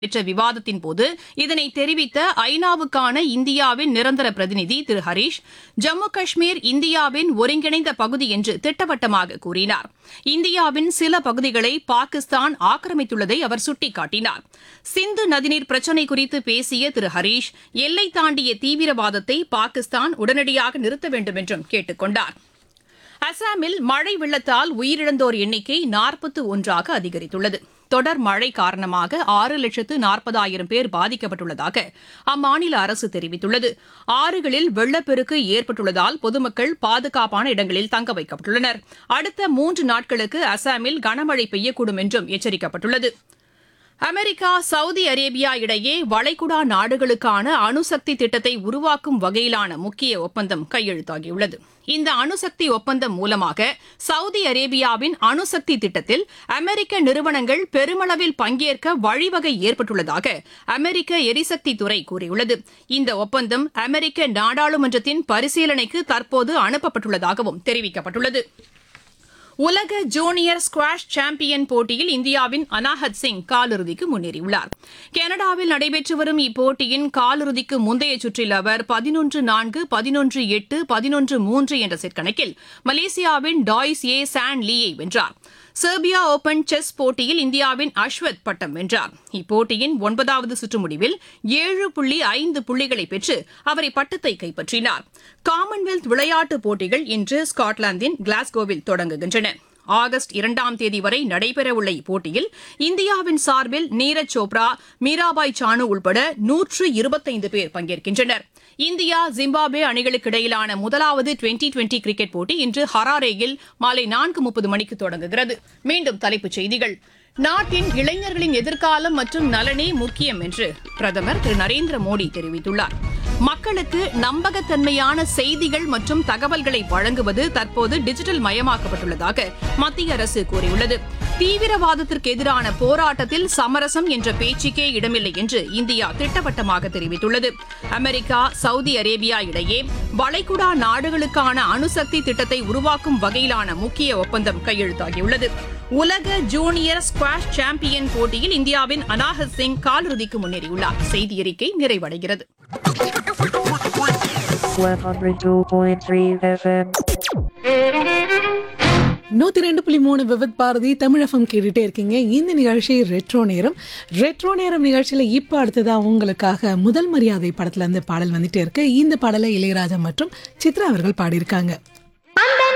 நடைபெற்ற விவாதத்தின் போது இதனை தெரிவித்த ஐநாவுக்கான இந்தியாவின் நிரந்தர பிரதிநிதி திரு ஹரீஷ் ஜம்மு காஷ்மீர் இந்தியாவின் ஒருங்கிணைந்த பகுதி என்று திட்டவட்டமாக கூறினார் இந்தியாவின் சில பகுதிகளை பாகிஸ்தான் ஆக்கிரமித்துள்ளதை அவர் சுட்டிக்காட்டினார் சிந்து நதிநீர் பிரச்சினை குறித்து பேசிய திரு ஹரீஷ் எல்லை தாண்டிய தீவிரவாதத்தை பாகிஸ்தான் உடனடியாக நிறுத்த வேண்டும் என்றும் கேட்டுக் கொண்டார் அசாமில் மழை வெள்ளத்தால் உயிரிழந்தோர் எண்ணிக்கை நாற்பத்து ஒன்றாக அதிகரித்துள்ளது தொடர் மழை காரணமாக ஆறு லட்சத்து நாற்பதாயிரம் பேர் பாதிக்கப்பட்டுள்ளதாக அம்மாநில அரசு தெரிவித்துள்ளது ஆறுகளில் வெள்ளப்பெருக்கு ஏற்பட்டுள்ளதால் பொதுமக்கள் பாதுகாப்பான இடங்களில் தங்க வைக்கப்பட்டுள்ளனர் அடுத்த மூன்று நாட்களுக்கு அசாமில் கனமழை பெய்யக்கூடும் என்றும் எச்சரிக்கப்பட்டுள்ளது அமெரிக்கா சவுதி அரேபியா இடையே வளைகுடா நாடுகளுக்கான அணுசக்தி திட்டத்தை உருவாக்கும் வகையிலான முக்கிய ஒப்பந்தம் கையெழுத்தாகியுள்ளது இந்த அணுசக்தி ஒப்பந்தம் மூலமாக சவுதி அரேபியாவின் அணுசக்தி திட்டத்தில் அமெரிக்க நிறுவனங்கள் பெருமளவில் பங்கேற்க வழிவகை ஏற்பட்டுள்ளதாக அமெரிக்க எரிசக்தி துறை கூறியுள்ளது இந்த ஒப்பந்தம் அமெரிக்க நாடாளுமன்றத்தின் பரிசீலனைக்கு தற்போது அனுப்பப்பட்டுள்ளதாகவும் தெரிவிக்கப்பட்டுள்ளது உலக ஜூனியர் ஸ்குவாஷ் சாம்பியன் போட்டியில் இந்தியாவின் அனாஹத் சிங் காலிறுதிக்கு முன்னேறியுள்ளார் கனடாவில் நடைபெற்று வரும் இப்போட்டியின் காலிறுதிக்கு முந்தைய சுற்றில் அவர் பதினொன்று நான்கு பதினொன்று எட்டு பதினொன்று மூன்று என்ற செட் கணக்கில் மலேசியாவின் டாய்ஸ் ஏ சான் லீயை வென்றார் செர்பியா ஓபன் செஸ் போட்டியில் இந்தியாவின் அஸ்வத் பட்டம் வென்றார் இப்போட்டியின் ஒன்பதாவது சுற்று முடிவில் ஏழு புள்ளி ஐந்து புள்ளிகளை பெற்று அவர் இப்பட்டத்தை கைப்பற்றினார் காமன்வெல்த் விளையாட்டுப் போட்டிகள் இன்று ஸ்காட்லாந்தின் கிளாஸ்கோவில் தொடங்குகின்றன ஆகஸ்ட் இரண்டாம் தேதி வரை நடைபெறவுள்ள இப்போட்டியில் இந்தியாவின் சார்பில் நீரஜ் சோப்ரா மீராபாய் சானு உள்பட நூற்று இருபத்தைந்து பேர் பங்கேற்கின்றனர் இந்தியா ஜிம்பாப்வே அணிகளுக்கு இடையிலான முதலாவது டுவெண்டி டுவெண்டி கிரிக்கெட் போட்டி இன்று ஹராரேயில் மாலை நான்கு முப்பது மணிக்கு தொடங்குகிறது மீண்டும் தலைப்புச் செய்திகள் நாட்டின் இளைஞர்களின் எதிர்காலம் மற்றும் நலனே முக்கியம் என்று பிரதமர் திரு நரேந்திர மோடி தெரிவித்துள்ளார் மக்களுக்கு நம்பகத்தன்மையான செய்திகள் மற்றும் தகவல்களை வழங்குவது தற்போது டிஜிட்டல் மயமாக்கப்பட்டுள்ளதாக மத்திய அரசு கூறியுள்ளது தீவிரவாதத்திற்கு எதிரான போராட்டத்தில் சமரசம் என்ற பேச்சுக்கே இடமில்லை என்று இந்தியா திட்டவட்டமாக தெரிவித்துள்ளது அமெரிக்கா சவுதி அரேபியா இடையே வளைகுடா நாடுகளுக்கான அணுசக்தி திட்டத்தை உருவாக்கும் வகையிலான முக்கிய ஒப்பந்தம் கையெழுத்தாகியுள்ளது உலக ஜூனியர் ஸ்குவாஷ் சாம்பியன் போட்டியில் இந்தியாவின் அனாஹத் சிங் காலிறுதிக்கு முன்னேறியுள்ளார் செய்தி அறிக்கை நிறைவடைகிறது 102.3 FM. நூத்தி ரெண்டு புள்ளி மூணு விவித் பாரதி தமிழகம் கேட்டுட்டே இருக்கீங்க இந்த நிகழ்ச்சி ரெட்ரோ நேரம் ரெட்ரோ நேரம் நிகழ்ச்சியில இப்ப அடுத்ததா உங்களுக்காக முதல் மரியாதை படத்துல இருந்து பாடல் வந்துட்டே இருக்கு இந்த பாடலை இளையராஜா மற்றும் சித்ரா அவர்கள் பாடியிருக்காங்க